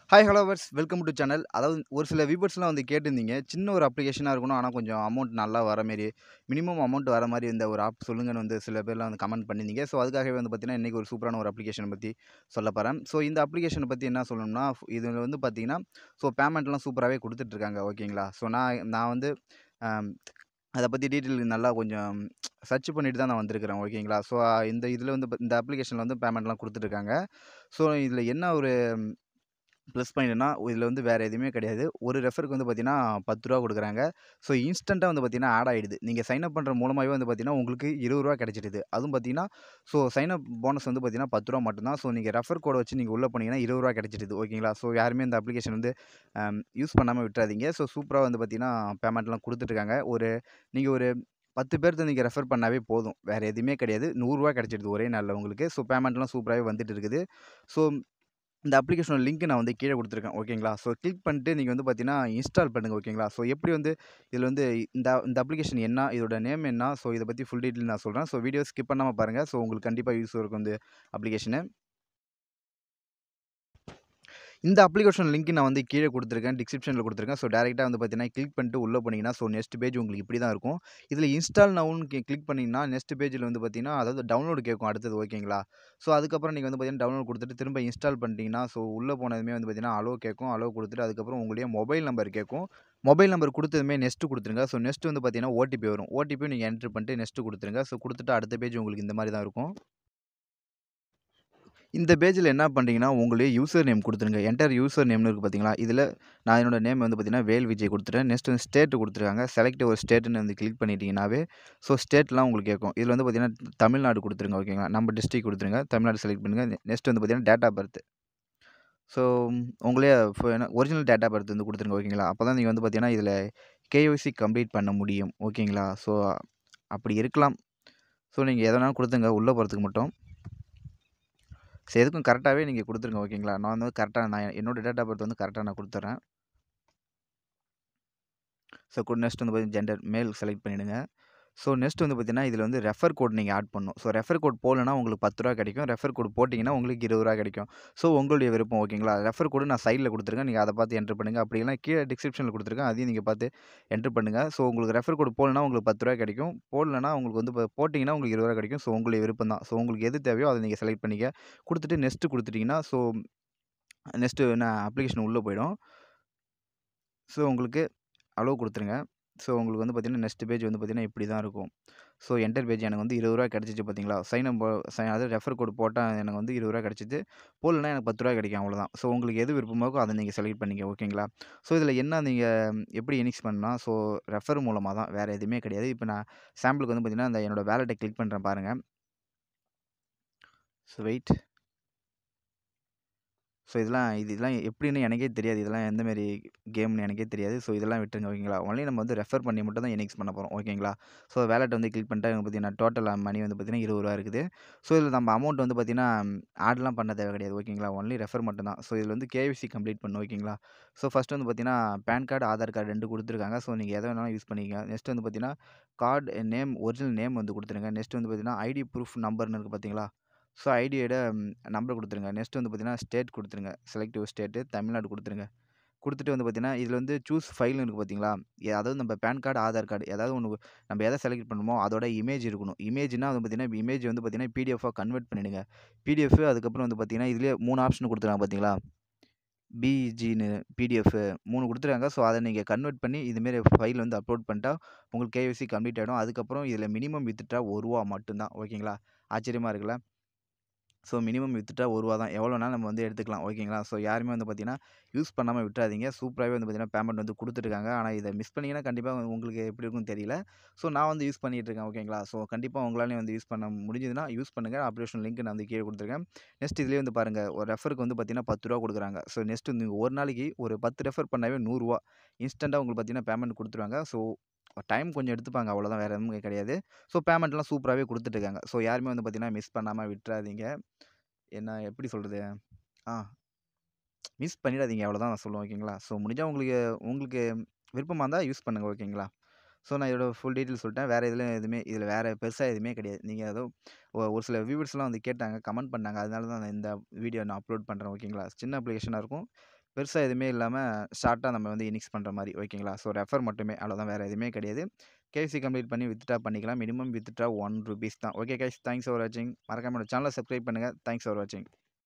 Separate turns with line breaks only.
Hi hello வர்ஸ் welcome to channel அதாவது ஒரு சில வியூவர்ஸ்லாம் வந்து கேட்டிருந்தீங்க சின்ன ஒரு அப்ளிகேஷனாக இருக்கணும் ஆனால் கொஞ்சம் அமௌண்ட் நல்லா வர மாரி மினிமம் அமௌண்ட் வர மாதிரி இந்த ஒரு ஆப் சொல்லுங்கன்னு வந்து சில பேர்லாம் வந்து கமெண்ட் பண்ணியிருந்தீங்க ஸோ அதுக்காகவே வந்து பார்த்தீங்கன்னா இன்றைக்கி ஒரு சூப்பரான ஒரு அப்ளிகேஷனை பற்றி சொல்ல போகிறேன் ஸோ இந்த அப்ளிகேஷனை பற்றி என்ன சொல்லணும்னா இதில் வந்து பார்த்தீங்கன்னா ஸோ பேமெண்ட்லாம் சூப்பராகவே கொடுத்துட்ருக்காங்க ஓகேங்களா ஸோ நான் நான் வந்து ஆம், அதை பற்றி டீட்டெயில் நல்லா கொஞ்சம் சர்ச் பண்ணிட்டு தான் நான் வந்திருக்கிறேன் ஓகேங்களா ஸோ இந்த இதில் வந்து ப- இந்த அப்ளிகேஷனில் வந்து பேமெண்ட்லாம் கொடுத்துட்ருக்காங்க ஸோ இதில் என்ன ஒரு ப்ளஸ் பாயிண்ட்னா இதில் வந்து வேறு எதுவுமே கிடையாது ஒரு ரெஃபருக்கு வந்து பார்த்தீங்கன்னா பத்து ரூபா கொடுக்குறாங்க ஸோ இன்ஸ்டண்ட்டாக வந்து பார்த்தீங்கன்னா ஆட் ஆகிடுது நீங்கள் சைன் அப் பண்ணுற மூலமாகவே வந்து பார்த்தீங்கன்னா உங்களுக்கு இருபது ரூபா கிடைச்சிடுது அதுவும் பார்த்தீங்கன்னா ஸோ சைன் அப் போனஸ் வந்து பார்த்தீங்கன்னா பத்து ரூபா மட்டும்தான் ஸோ நீங்கள் ரெஃபர் கோடை வச்சு நீங்கள் உள்ளே போனீங்கன்னா இருபது ரூபா கிடைச்சிடுது ஓகேங்களா ஸோ யாருமே இந்த அப்ளிகேஷன் வந்து யூஸ் பண்ணாமல் விட்டுறாதீங்க ஸோ சூப்பராக வந்து பார்த்தீங்கன்னா பேமெண்ட்லாம் கொடுத்துட்ருக்காங்க ஒரு நீங்கள் ஒரு பத்து பேர்த்து நீங்கள் ரெஃபர் பண்ணாவே போதும் வேறு எதுவுமே கிடையாது நூறுரூவா கிடைச்சிடுது ஒரே நாளில் உங்களுக்கு ஸோ பேமெண்ட்லாம் சூப்பராகவே வந்துட்டு இருக்குது ஸோ இந்த அப்ளிகேஷனோட லிங்க் நான் வந்து கீழே கொடுத்துருக்கேன் ஓகேங்களா ஸோ கிளிக் பண்ணிட்டு நீங்கள் வந்து பார்த்தீங்கன்னா இன்ஸ்டால் பண்ணுங்கள் ஓகேங்களா ஸோ எப்படி வந்து இதில் வந்து இந்த இந்த அப்ளிகேஷன் என்ன இதோட நேம் என்ன ஸோ இதை பற்றி ஃபுல் டீட்டெயில் நான் சொல்கிறேன் ஸோ வீடியோ ஸ்கிப் பண்ணாமல் பாருங்கள் ஸோ உங்களுக்கு கண்டிப்பாக யூஸ் இருக்கும் இந்த அப்ளிகேஷனு இந்த அப்ளிகேஷன் லிங்க் நான் வந்து கீழே கொடுத்துருக்கேன் டிஸ்கிரிப்ஷனில் கொடுத்துருக்கேன் ஸோ டேரெக்டாக வந்து பார்த்தீங்கன்னா கிளிக் பண்ணிட்டு உள்ளே போனீங்கன்னா ஸோ நெக்ஸ்ட் பேஜ் உங்களுக்கு இப்படி தான் இருக்கும் இதில் இன்ஸ்டால் நவுன்னு கிளிக் பண்ணிங்கன்னா நெக்ஸ்ட் பேஜில் வந்து பார்த்தீங்கன்னா அதாவது டவுன்லோடு கேட்கும் அடுத்தது ஓகேங்களா ஸோ அதுக்கப்புறம் நீங்கள் வந்து பார்த்தீங்கன்னா டவுன்லோட் கொடுத்துட்டு திரும்ப இன்ஸ்டால் பண்ணிட்டீங்கன்னா ஸோ உள்ளே போனதுமே வந்து பார்த்தீங்கன்னா அலோ கேட்கும் அலோ கொடுத்துட்டு அதுக்கப்புறம் உங்களுடைய மொபைல் நம்பர் கேட்கும் மொபைல் நம்பர் கொடுத்ததுமே நெக்ஸ்ட் கொடுத்துருங்க ஸோ நெக்ஸ்ட் வந்து பார்த்தீங்கன்னா ஓடிபி வரும் ஓடிபி நீங்கள் என்ட்ரு பண்ணிட்டு நெக்ஸ்ட் கொடுத்துருங்க ஸோ கொடுத்துட்டு அடுத்த பேஜ் உங்களுக்கு இந்த மாதிரி தான் இருக்கும் இந்த பேஜில் என்ன பண்ணுறீங்கன்னா உங்களுடைய யூசர் நேம் கொடுத்துருங்க என்டர் யூசர் நேம்னு இருக்குது பார்த்தீங்களா இதில் நான் என்னோட நேம் வந்து பார்த்தீங்கன்னா வேல் விஜய் கொடுத்துட்டேன் நெக்ஸ்ட் வந்து ஸ்டேட் கொடுத்துருக்காங்க செலக்ட் ஒரு ஸ்டேட்டுன்னு வந்து கிளிக் பண்ணிட்டீங்கன்னாவே ஸோ ஸ்டேட்லாம் உங்களுக்கு கேட்கும் இதில் வந்து பார்த்தீங்கன்னா தமிழ்நாடு கொடுத்துருங்க ஓகேங்களா நம்ம டிஸ்ட்ரிக் கொடுத்துருங்க தமிழ்நாடு செலக்ட் பண்ணுங்கள் நெக்ஸ்ட் வந்து பார்த்தீங்கன்னா டேட் ஆஃப் பர்த் ஸோ உங்களே ஒரிஜினல் டேட் ஆஃப் பர்த் வந்து கொடுத்துருங்க ஓகேங்களா அப்போ தான் நீங்கள் வந்து பார்த்தீங்கன்னா இதில் கேஒய்சி கம்ப்ளீட் பண்ண முடியும் ஓகேங்களா ஸோ அப்படி இருக்கலாம் ஸோ நீங்கள் எதனாலும் கொடுத்துங்க உள்ளே போகிறதுக்கு மட்டும் ஸோ எதுக்கும் கரெக்டாகவே நீங்கள் கொடுத்துருங்க ஓகேங்களா நான் வந்து கரெக்டாக நான் என்னோட டேட் ஆஃப் பர்த் வந்து கரெக்டாக நான் கொடுத்துட்றேன் ஸோ நெக்ஸ்ட் வந்து பார்த்தீங்கன்னா ஜெண்டர் மேல் செலக்ட் பண்ணிவிடுங்க ஸோ நெக்ஸ்ட் வந்து பார்த்தீங்கன்னா இதில் வந்து ரெஃபர் கோட் நீங்கள் ஆட் பண்ணணும் ஸோ ரெஃபர் கோட் போடலனா உங்களுக்கு பத்து ரூபா கிடைக்கும் ரெஃபர் கோட் போட்டிங்கன்னா உங்களுக்கு இருபது ரூபா கிடைக்கும் ஸோ உங்களுடைய விருப்பம் ஓகேங்களா ரெஃபர் கோடு நான் சைடில் கொடுத்துருக்கேன் நீங்கள் அதை பார்த்து என்ட்ரு பண்ணுங்கள் அப்படி இல்லைனா கீழே டிஸ்கிரிப்ஷனில் கொடுத்துருக்கேன் அதையும் நீங்கள் பார்த்து என்ட்ரு பண்ணுங்கள் ஸோ உங்களுக்கு ரெஃபர் கோட் போடலனா உங்களுக்கு பத்து ரூபா கிடைக்கும் போடலனா உங்களுக்கு வந்து இப்போ போட்டிங்கன்னா உங்களுக்கு இருபது ரூபா கிடைக்கும் ஸோ உங்களுடைய விருப்பம் தான் ஸோ உங்களுக்கு எது தேவையோ அதை நீங்கள் செலக்ட் பண்ணிக்க கொடுத்துட்டு நெக்ஸ்ட்டு கொடுத்துட்டிங்கன்னா ஸோ நெக்ஸ்ட்டு நான் அப்ளிகேஷன் உள்ளே போயிடும் ஸோ உங்களுக்கு அளவு கொடுத்துருங்க ஸோ உங்களுக்கு வந்து பார்த்தீங்கன்னா நெக்ஸ்ட் பேஜ் வந்து பார்த்தீங்கன்னா இப்படி தான் இருக்கும் ஸோ என்டர் பேஜ் எனக்கு வந்து இருபது ரூபா கிடச்சிச்சு பார்த்தீங்களா சைன் அப் சைன் அதாவது ரெஃபர் கோட் போட்டால் எனக்கு வந்து இருபது ரூபா கிடச்சிது போடலனா எனக்கு பத்து ரூபா கிடைக்கும் அவ்வளோதான் ஸோ உங்களுக்கு எது விருப்பமோ இருக்கோ அதை நீங்கள் செலக்ட் பண்ணிக்க ஓகேங்களா ஸோ இதில் என்ன நீங்கள் எப்படி இனிக்ஸ் பண்ணால் ஸோ ரெஃபர் மூலமாக தான் வேறு எதுவுமே கிடையாது இப்போ நான் சாம்பிளுக்கு வந்து பார்த்தீங்கன்னா அந்த என்னோட வேலெட்டை கிளிக் பண்ணுறேன் பாருங்கள் ஸோ வெயிட் ஸோ இதெல்லாம் இது இதெல்லாம் எப்படின்னு எனக்கே தெரியாது இதெல்லாம் எந்த மாரி கேம்னு எனக்கே தெரியாது ஸோ இதெல்லாம் விட்டுருங்க ஓகேங்களா ஒன்லி நம்ம வந்து ரெஃபர் பண்ணி மட்டும் தான் எனிக்ஸ் பண்ண போகிறோம் ஓகேங்களா ஸோ வேலெட் வந்து கிளிக் பண்ணிட்டா எனக்கு பார்த்தீங்கன்னா டோட்டல் மணி வந்து பார்த்தீங்கன்னா இருபது ரூபா இருக்குது ஸோ இதில் நம்ம அமௌண்ட் வந்து பார்த்தீங்கன்னா ஆட்லாம் பண்ண தேவை கிடையாது ஓகேங்களா ஒன்லி ரெஃபர் மட்டும் தான் ஸோ இதில் வந்து கேவிசி கம்ப்ளீட் பண்ணணும் ஓகேங்களா ஸோ ஃபஸ்ட் வந்து பார்த்தீங்கன்னா பேன் கார்டு ஆதார் கார்டு ரெண்டு கொடுத்துருக்காங்க ஸோ நீங்கள் எதை வேணாலும் யூஸ் பண்ணிக்கங்க நெக்ஸ்ட் வந்து பார்த்தீங்கன்னா கார்டு நேம் ஒரிஜினல் நேம் வந்து கொடுத்துருங்க நெக்ஸ்ட் வந்து பார்த்தீங்கன்னா ஐடி ப்ரூஃப் நம்பர்னு இருக்குது பார்த்தீங்களா ஸோ ஐடியோட நம்பர் கொடுத்துருங்க நெக்ஸ்ட் வந்து பார்த்தீங்கன்னா ஸ்டேட் கொடுத்துருங்க செலக்டிவ் ஸ்டேட்டு தமிழ்நாடு கொடுத்துருங்க கொடுத்துட்டு வந்து பார்த்தீங்கன்னா இதில் வந்து சூஸ் ஃபைல்னு இருக்குது பார்த்தீங்களா எ- அதாவது நம்ம பேன் கார்டு ஆதார் கார்டு ஏதாவது ஒன்று நம்ம எதை செலக்ட் பண்ணுமோ அதோட இமேஜ் இருக்கணும் இமேஜ்னா வந்து பார்த்தீங்கன்னா இமேஜ் வந்து பார்த்தீங்கன்னா பிடிஎஃபாக கன்வெர்ட் பண்ணிடுங்க பிடிஎஃப் அதுக்கப்புறம் வந்து பார்த்தீங்கன்னா இதுலேயே மூணு ஆப்ஷன் கொடுத்துருக்காங்க பார்த்தீங்களா பிஜின்னு பிடிஎஃப் மூணு கொடுத்துருக்காங்க ஸோ அதை நீங்கள் கன்வெர்ட் பண்ணி இதுமாரி ஃபைல் வந்து அப்லோட் பண்ணிட்டா உங்களுக்கு கேவிசி கம்ப்ளீட் ஆகிடும் அதுக்கப்புறம் இதில் மினிமம் வித்துட்டா ஒரு ரூபா மட்டும்தான் ஓகேங்களா ஆச்சரியமாக இருக்குல்ல ஸோ மினிமம் வித்துட்டா ஒரு ரூபா தான் எவ்வளோனாலும் நம்ம வந்து எடுத்துக்கலாம் ஓகேங்களா ஸோ யாருமே வந்து பார்த்தீங்கன்னா யூஸ் பண்ணாமல் விட்டுறாதீங்க சூப்பராகவே வந்து பார்த்தீங்கன்னா பேமெண்ட் வந்து கொடுத்துருக்காங்க ஆனால் இதை மிஸ் பண்ணீங்கன்னா கண்டிப்பாக உங்களுக்கு எப்படி இருக்கும்னு தெரியல ஸோ நான் வந்து யூஸ் பண்ணிட்டு இருக்கேன் ஓகேங்களா ஸோ கண்டிப்பாக உங்களாலையும் வந்து யூஸ் பண்ண முடிஞ்சதுன்னா யூஸ் பண்ணுங்கள் அப்ளிகேஷன் லிங்க் நான் வந்து கீழே கொடுத்துருக்கேன் நெக்ஸ்ட் இதுலேயே வந்து பாருங்கள் ஒரு ரெஃபருக்கு வந்து பார்த்தீங்கன்னா பத்து ரூபா கொடுக்குறாங்க ஸோ நெக்ஸ்ட் நீங்கள் ஒரு நாளைக்கு ஒரு பத்து ரெஃபர் பண்ணாவே நூறுரூவா இன்ஸ்டண்ட்டாக உங்களுக்கு பார்த்தீங்கன்னா பேமெண்ட் கொடுத்துருவாங்க ஸோ டைம் கொஞ்சம் எடுத்துப்பாங்க அவ்வளோதான் வேறு எதுவும் கிடையாது ஸோ பேமெண்ட்லாம் சூப்பராகவே கொடுத்துட்ருக்காங்க ஸோ யாருமே வந்து பார்த்தீங்கன்னா மிஸ் பண்ணாமல் விட்டுறாதீங்க என்ன எப்படி சொல்கிறது ஆ மிஸ் பண்ணிடாதீங்க அவ்வளோதான் நான் சொல்லுவேன் ஓகேங்களா ஸோ முடிஞ்சால் உங்களுக்கு உங்களுக்கு விருப்பமாக இருந்தால் யூஸ் பண்ணுங்கள் ஓகேங்களா ஸோ நான் இதோட ஃபுல் டீட்டெயில் சொல்லிட்டேன் வேறு இதில் எதுவுமே இதில் வேறு பெருசாக எதுவுமே கிடையாது நீங்கள் ஏதோ ஒ- ஒரு சில வியூவர்ஸ்லாம் வந்து கேட்டாங்க கமெண்ட் பண்ணாங்க அதனால தான் நான் இந்த வீடியோ நான் அப்லோட் பண்ணுறேன் ஓகேங்களா சின்ன அப்ளிகேஷனாக இருக்கும் பெருசா எதுவுமே இல்லாம ஷார்ட்டா நம்ம வந்து இனிக்ஸ் பண்ற மாரி ஓகேங்களா? ஸோ ரெஃபர் மட்டுமே அவ்வளோதான் வேற எதுவுமே கிடையாது. கேஒய்சி கம்ப்ளீட் பண்ணி வித்ட்ரா பண்ணிக்கலாம். மினிமம் வித்ட்ரா ரூ. 1 தான். ஓகே கைஸ் தேங்க்ஸ் ஃபார் வாட்சிங். மறக்காம என்னோட சேனல சப்ஸ்கிரைப் பண்ணுங்க. தேங்க்ஸ் ஃபார் வாட்சிங்.